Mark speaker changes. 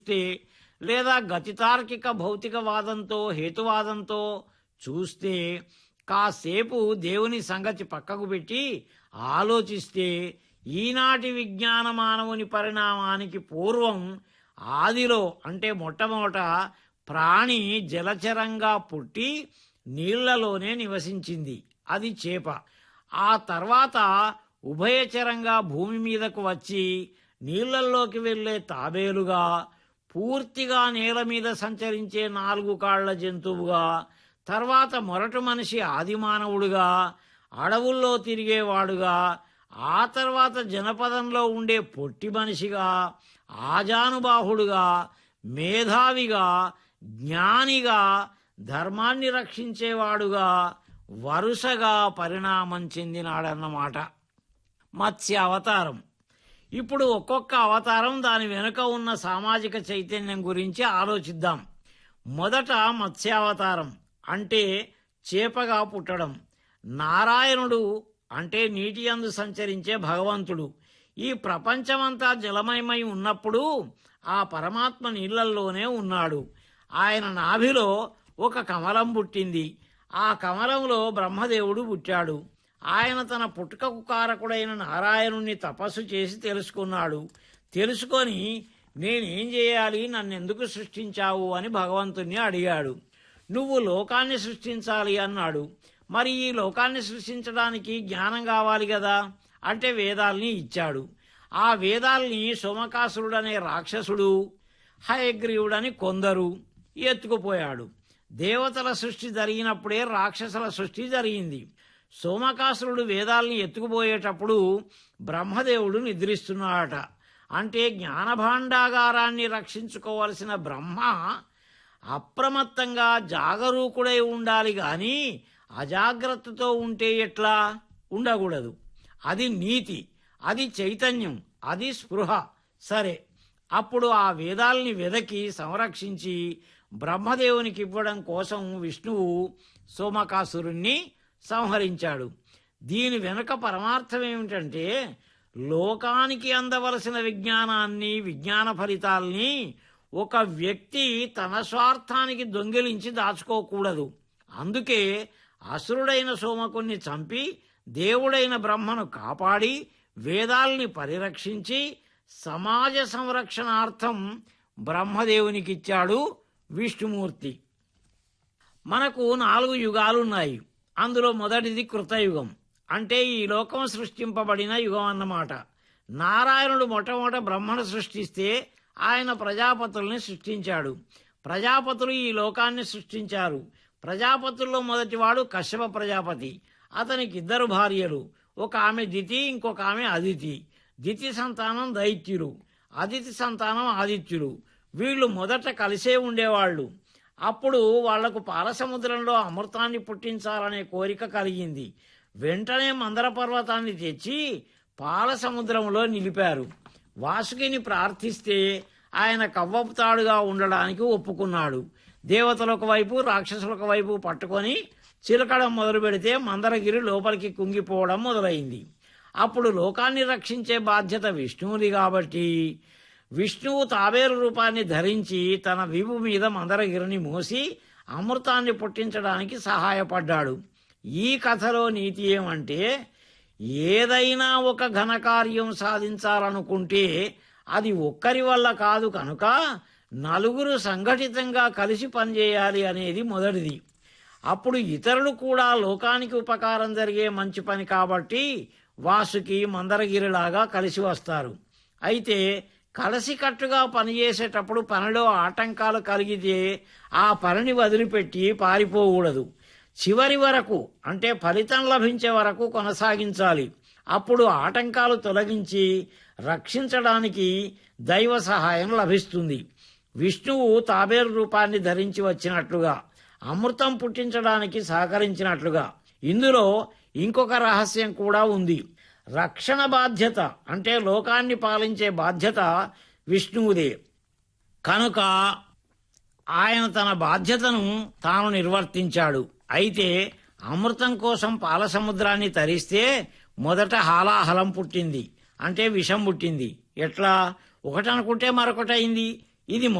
Speaker 1: చూస్తే లేదా గతితార్కిక భౌతికవాదంతో హేతువాదంతో చూస్తే కాసేపు దేవుని సంగతి పక్కకు పెట్టి ఆలోచిస్తే ఈనాటి విజ్ఞాన మానవుని పరిణామానికి పూర్వం ఆదిలో అంటే మొట్టమొదట ప్రాణి జలచరంగా పుట్టి నీళ్లలోనే నివసించింది అది చేప ఆ తర్వాత ఉభయచరంగా భూమి మీదకు వచ్చి నీళ్లల్లోకి వెళ్లే తాబేలుగా పూర్తిగా నేల మీద సంచరించే నాలుగు కాళ్ల జంతువుగా తర్వాత మొరటు మనిషి ఆదిమానవుడుగా అడవుల్లో తిరిగేవాడుగా ఆ తర్వాత జనపదంలో ఉండే పొట్టి మనిషిగా ఆజానుబాహుడుగా మేధావిగా జ్ఞానిగా ధర్మాన్ని రక్షించేవాడుగా వరుసగా పరిణామం చెందినాడన్నమాట మత్స్య అవతారం ఇప్పుడు ఒక్కొక్క అవతారం దాని వెనుక ఉన్న సామాజిక చైతన్యం గురించి ఆలోచిద్దాం మొదట మత్స్యావతారం అంటే చేపగా పుట్టడం నారాయణుడు అంటే నీటి అందు సంచరించే భగవంతుడు ఈ ప్రపంచమంతా జలమయమై ఉన్నప్పుడు ఆ పరమాత్మ నీళ్లల్లోనే ఉన్నాడు ఆయన నాభిలో ఒక కమలం పుట్టింది ఆ కమలంలో బ్రహ్మదేవుడు పుట్టాడు ఆయన తన పుట్టుకకు కారకుడైన నారాయణుణ్ణి తపస్సు చేసి తెలుసుకున్నాడు తెలుసుకొని నేనేం చేయాలి నన్నెందుకు సృష్టించావు అని భగవంతుణ్ణి అడిగాడు నువ్వు లోకాన్ని సృష్టించాలి అన్నాడు మరి ఈ లోకాన్ని సృష్టించడానికి జ్ఞానం కావాలి కదా అంటే వేదాల్ని ఇచ్చాడు ఆ వేదాల్ని సోమకాసురుడనే రాక్షసుడు హయగ్రీవుడని కొందరు ఎత్తుకుపోయాడు దేవతల సృష్టి జరిగినప్పుడే రాక్షసుల సృష్టి జరిగింది సోమకాసురుడు వేదాల్ని ఎత్తుకుపోయేటప్పుడు బ్రహ్మదేవుడు నిద్రిస్తున్నాడట అంటే జ్ఞానభాండాగారాన్ని రక్షించుకోవలసిన బ్రహ్మ అప్రమత్తంగా జాగరూకుడై ఉండాలి గాని అజాగ్రత్తతో ఉంటే ఎట్లా ఉండకూడదు అది నీతి అది చైతన్యం అది స్పృహ సరే అప్పుడు ఆ వేదాల్ని వెదకి సంరక్షించి బ్రహ్మదేవునికి ఇవ్వడం కోసం విష్ణువు సోమకాసురుణ్ణి సంహరించాడు దీని వెనుక పరమార్థం ఏమిటంటే లోకానికి అందవలసిన విజ్ఞానాన్ని విజ్ఞాన ఫలితాల్ని ఒక వ్యక్తి తన స్వార్థానికి దొంగిలించి దాచుకోకూడదు అందుకే అసురుడైన సోమకుణ్ణి చంపి దేవుడైన బ్రహ్మను కాపాడి వేదాల్ని పరిరక్షించి సమాజ సంరక్షణార్థం బ్రహ్మదేవునికిచ్చాడు విష్ణుమూర్తి మనకు నాలుగు యుగాలున్నాయి అందులో మొదటిది కృతయుగం అంటే ఈ లోకం సృష్టింపబడిన యుగం అన్నమాట నారాయణుడు మొట్టమొదట బ్రహ్మను సృష్టిస్తే ఆయన ప్రజాపతుల్ని సృష్టించాడు ప్రజాపతులు ఈ లోకాన్ని సృష్టించారు ప్రజాపతుల్లో మొదటివాడు కశ్యప ప్రజాపతి అతనికి ఇద్దరు భార్యలు ఒక ఆమె దితి ఇంకొక ఆమె అదితి దితి సంతానం దైత్యులు అదితి సంతానం ఆదిత్యులు వీళ్ళు మొదట కలిసే ఉండేవాళ్ళు అప్పుడు వాళ్లకు పాలసముద్రంలో అమృతాన్ని పుట్టించాలనే కోరిక కలిగింది వెంటనే మందర పర్వతాన్ని తెచ్చి పాలసముద్రంలో నిలిపారు వాసుకిని ప్రార్థిస్తే ఆయన కవ్వపుతాడుగా ఉండడానికి ఒప్పుకున్నాడు దేవతలకు వైపు రాక్షసులకు వైపు పట్టుకొని చిలకడం మొదలు పెడితే మందరగిరి లోపలికి కుంగిపోవడం మొదలైంది అప్పుడు లోకాన్ని రక్షించే బాధ్యత విష్ణువుది కాబట్టి విష్ణువు తాబేరు రూపాన్ని ధరించి తన విభు మీద మందరగిరిని మోసి అమృతాన్ని పుట్టించడానికి సహాయపడ్డాడు ఈ కథలో నీతి ఏమంటే ఏదైనా ఒక ఘనకార్యం సాధించాలనుకుంటే అది ఒక్కరి వల్ల కాదు కనుక నలుగురు సంఘటితంగా కలిసి పనిచేయాలి అనేది మొదటిది అప్పుడు ఇతరులు కూడా లోకానికి ఉపకారం జరిగే మంచి పని కాబట్టి వాసుకి మందరగిరిలాగా కలిసి వస్తారు అయితే కలిసికట్టుగా పనిచేసేటప్పుడు పనిలో ఆటంకాలు కలిగితే ఆ పనిని వదిలిపెట్టి పారిపోకూడదు చివరి వరకు అంటే ఫలితం లభించే వరకు కొనసాగించాలి అప్పుడు ఆటంకాలు తొలగించి రక్షించడానికి దైవ సహాయం లభిస్తుంది విష్ణువు తాబేరు రూపాన్ని ధరించి వచ్చినట్లుగా అమృతం పుట్టించడానికి సహకరించినట్లుగా ఇందులో ఇంకొక రహస్యం కూడా ఉంది రక్షణ బాధ్యత అంటే లోకాన్ని పాలించే బాధ్యత విష్ణువుదే కనుక ఆయన తన బాధ్యతను తాను నిర్వర్తించాడు అయితే అమృతం కోసం పాలసముద్రాన్ని తరిస్తే మొదట హాలాహలం పుట్టింది అంటే విషం పుట్టింది ఎట్లా ఒకటనుకుంటే మరొకటైంది ఇది